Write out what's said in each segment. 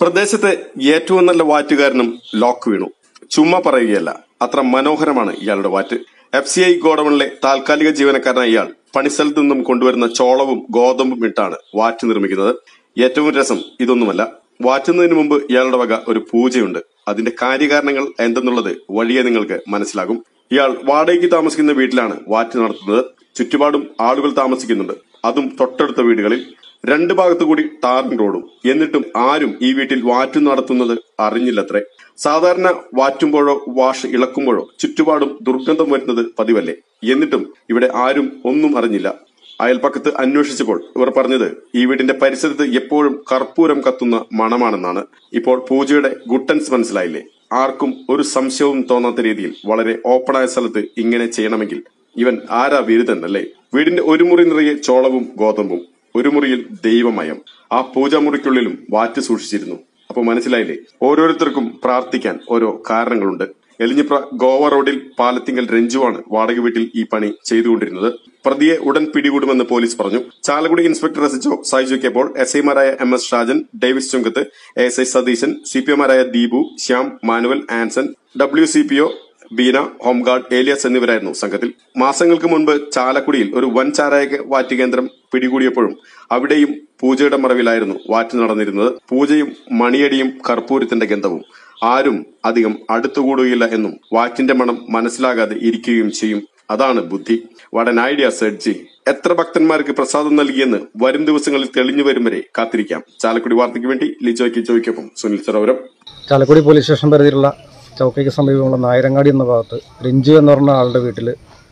പ്രദേശത്തെ ഏറ്റവും നല്ല വാറ്റുകാരനും ലോക്ക് വീണു ചുമ്മാ പറയുകയല്ല അത്ര മനോഹരമാണ് ഇയാളുടെ വാറ്റ് എഫ് സി ഐ ഗോഡൌണിലെ താൽക്കാലിക ജീവനക്കാരനായ ഇയാൾ പണിസ്ഥലത്ത് നിന്നും കൊണ്ടുവരുന്ന ചോളവും ഗോതമ്പും ഇട്ടാണ് വാറ്റ് നിർമ്മിക്കുന്നത് ഏറ്റവും രസം ഇതൊന്നുമല്ല വാറ്റുന്നതിന് മുമ്പ് ഇയാളുടെ വക ഒരു പൂജയുണ്ട് അതിന്റെ കാര്യകാരണങ്ങൾ എന്തെന്നുള്ളത് വഴിയെ നിങ്ങൾക്ക് മനസ്സിലാകും ഇയാൾ വാടകയ്ക്ക് താമസിക്കുന്ന വീട്ടിലാണ് വാറ്റ് നടത്തുന്നത് ചുറ്റുപാടും ആളുകൾ താമസിക്കുന്നുണ്ട് അതും തൊട്ടടുത്ത വീടുകളിൽ രണ്ട് ഭാഗത്തു കൂടി ടാറിംഗ് റോഡും എന്നിട്ടും ആരും ഈ വീട്ടിൽ വാറ്റ് നടത്തുന്നത് അറിഞ്ഞില്ലത്രേ സാധാരണ വാറ്റുമ്പോഴോ വാഷ് ഇളക്കുമ്പോഴോ ചുറ്റുപാടും ദുർഗന്ധം വരുന്നത് പതിവല്ലേ എന്നിട്ടും ഇവിടെ ആരും ഒന്നും അറിഞ്ഞില്ല അയൽപ്പക്കത്ത് അന്വേഷിച്ചപ്പോൾ ഇവർ പറഞ്ഞത് ഈ വീടിന്റെ പരിസരത്ത് എപ്പോഴും കർപ്പൂരം കത്തുന്ന മണമാണെന്നാണ് ഇപ്പോൾ പൂജയുടെ ഗുട്ടൻസ് മനസ്സിലായില്ലേ ആർക്കും ഒരു സംശയവും തോന്നാത്ത രീതിയിൽ വളരെ ഓപ്പണായ സ്ഥലത്ത് ഇങ്ങനെ ചെയ്യണമെങ്കിൽ ഇവൻ ആരാ ബിരുദൻ അല്ലേ വീടിന്റെ ഒരു മുറി നിറയെ ചോളവും ഗോതമ്പും ഒരു മുറിയിൽ ദൈവമയം ആ പൂജാമുറിക്കുള്ളിലും വാറ്റ് സൂക്ഷിച്ചിരുന്നു അപ്പൊ മനസ്സിലായില്ലേ ഓരോരുത്തർക്കും പ്രാർത്ഥിക്കാൻ ഓരോ കാരണങ്ങളുണ്ട് എലിഞ്ഞിപ്ര ഗോവ റോഡിൽ പാലത്തിങ്കൽ രഞ്ജുവാണ് വാടക വീട്ടിൽ ഈ പണി ചെയ്തുകൊണ്ടിരുന്നത് പ്രതിയെ ഉടൻ പിടികൂടുമെന്ന് പോലീസ് പറഞ്ഞു Chalakudy inspector S HO Saiju K Paul S ഐമാരായ M S Shajan Davis Chunkath S I Satheesan C P എമാരായ Deepu Shyam Manuel Anson W C P O Beena home guard Elias എന്നിവരായിരുന്നു സംഘത്തിൽ മാസങ്ങൾക്ക് മുൻപ് ചാലക്കുടിയിൽ ഒരു വൻ ചാരായ വാറ്റ് കേന്ദ്രം പിടികൂടിയപ്പോഴും അവിടെയും പൂജയുടെ മറവിലായിരുന്നു വാറ്റ് നടന്നിരുന്നത് പൂജയും മണിയടിയും കർപ്പൂരത്തിന്റെ ഗന്ധവും ആരും അധികം അടുത്തുകൂടുകയില്ല എന്നും വാറ്റിന്റെ മണം മനസ്സിലാകാതെ ഇരിക്കുകയും ചെയ്യും അതാണ് ബുദ്ധി വടൻ ഐഡിയ സെഡ്ജി എത്ര ഭക്തന്മാർക്ക് പ്രസാദം നൽകിയെന്ന് വരും ദിവസങ്ങളിൽ തെളിഞ്ഞു വരും വരെ കാത്തിരിക്കാം ചാലക്കുടി വാർത്തയ്ക്ക് വേണ്ടി ലിജോയ്ക്ക് ജോയ്ക്കൊപ്പം സുനിൽ സരോവരം ചാലക്കുടി പോലീസ് സ്റ്റേഷൻ പരിധിയിലുള്ള ചൗക്കയ്ക്ക് സമീപമുള്ള നായരങ്ങാടി എന്ന ഭാഗത്ത് റിഞ്ചു എന്ന് പറഞ്ഞ ആളുടെ വീട്ടിൽ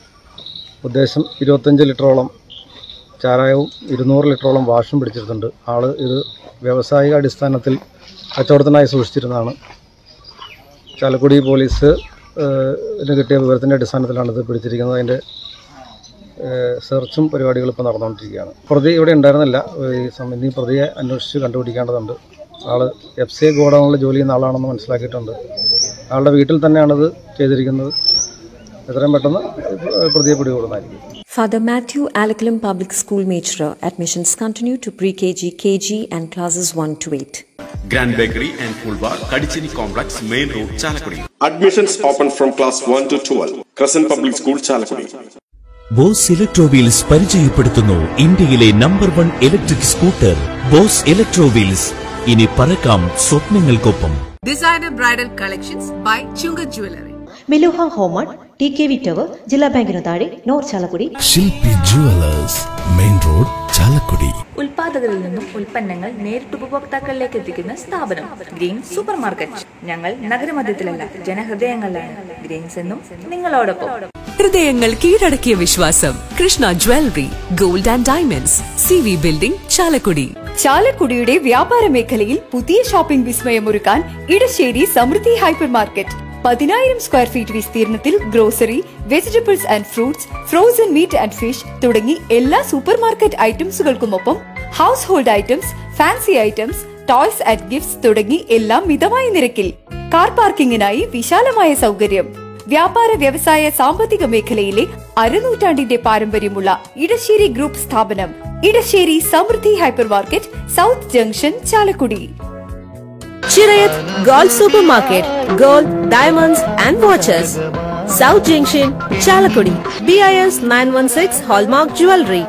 ഉദ്ദേശം ഇരുപത്തഞ്ച് ലിറ്ററോളം ചാരായവും ഇരുന്നൂറ് ലിറ്ററോളം വാഷും പിടിച്ചിട്ടുണ്ട് ആൾ ഇത് വ്യാവസായിക അടിസ്ഥാനത്തിൽ കച്ചവടത്തിനായി സൂക്ഷിച്ചിരുന്നതാണ് ചാലക്കുടി പോലീസ് ഏഹ്, ഇതിന് കിട്ടിയ വിവരത്തിൻ്റെ അടിസ്ഥാനത്തിലാണ് ഇത് പിടിച്ചിരിക്കുന്നത് അതിൻ്റെ ഏഹ്, സെർച്ചും പരിപാടികളും ഇപ്പോൾ നടന്നുകൊണ്ടിരിക്കുകയാണ് പ്രതി ഇവിടെ ഉണ്ടായിരുന്നില്ല ഈ സമയം ഇനി പ്രതിയെ അന്വേഷിച്ച് കണ്ടുപിടിക്കേണ്ടതുണ്ട് ആൾ എഫ് സി ഐ ഗോഡൗണിൽ ജോലി ചെയ്യുന്ന ആളാണെന്ന് മനസ്സിലാക്കിയിട്ടുണ്ട് ആളുടെ വീട്ടിൽ തന്നെയാണിത് ചെയ്തിരിക്കുന്നത് എത്രയും പെട്ടെന്ന് പ്രതിയെ പിടികൂടുന്നതായിരിക്കും Father Matthew Alacalam Public School Majorer. Admissions continue to pre-KG, KG and classes 1 to 8. Grand bakery and cool bar കടിച്ചിനി complex main road Chalakudy admissions open from class one to twelve Crescent public school Chalakudy Boss Electrowheels പരിചയപ്പെടുത്തുന്നു ഇന്ത്യയിലെ number one electric scooter Boss Electrowheels ഇനി പറക്കാം സ്വപ്നങ്ങൾക്കൊപ്പം Designer bridal collections by Chunga Jewelry. Meluha ഹോമൺ T K V tower ജില്ലാ ബാങ്കിന് താഴെ north Chalakudy Shilpi jewellers main road Chalakudy ഉൽപാദകരിൽ നിന്നും ഉൽപ്പന്നങ്ങൾ നേരിട്ട് ഉപഭോക്താക്കളിലേക്ക് എത്തിക്കുന്ന സ്ഥാപനം ഗ്രീൻ സൂപ്പർ മാർക്കറ്റ് ഞങ്ങൾ നഗരമധ്യത്തിലല്ല ജനഹൃദയങ്ങളിലാണ് ഗ്രീൻസ് എന്നും നിങ്ങളോടൊപ്പം ഹൃദയങ്ങൾ കീഴടക്കിയ വിശ്വാസം Krishna jewellery gold and diamonds C V building Chalakudy ചാലക്കുടിയുടെ വ്യാപാര മേഖലയിൽ പുതിയ ഷോപ്പിംഗ് വിസ്മയമൊരുക്കാൻ ഇടശ്ശേരി സമൃദ്ധി ഹൈപ്പർ മാർക്കറ്റ് പതിനായിരം സ്ക്വയർ ഫീറ്റ് വിസ്തീർണത്തിൽ grocery vegetables and fruits frozen meat and fish തുടങ്ങി എല്ലാ സൂപ്പർ മാർക്കറ്റ് ഐറ്റംസുകൾക്കുമൊപ്പം household items fancy items toys and gifts തുടങ്ങി എല്ലാം മിതമായ നിരക്കിൽ കാർ പാർക്കിങ്ങിനായി വിശാലമായ സൗകര്യം വ്യാപാര വ്യവസായ സാമ്പത്തിക മേഖലയിലെ അരനൂറ്റാണ്ടിന്റെ പാരമ്പര്യമുള്ള ഇടശ്ശേരി ഗ്രൂപ്പ് സ്ഥാപനം Edassery Samriddhi hypermarket south junction Chalakudy Chirayath gold supermarket gold diamonds and watches south junction Chalakudy B I S nine one six hallmark jewellery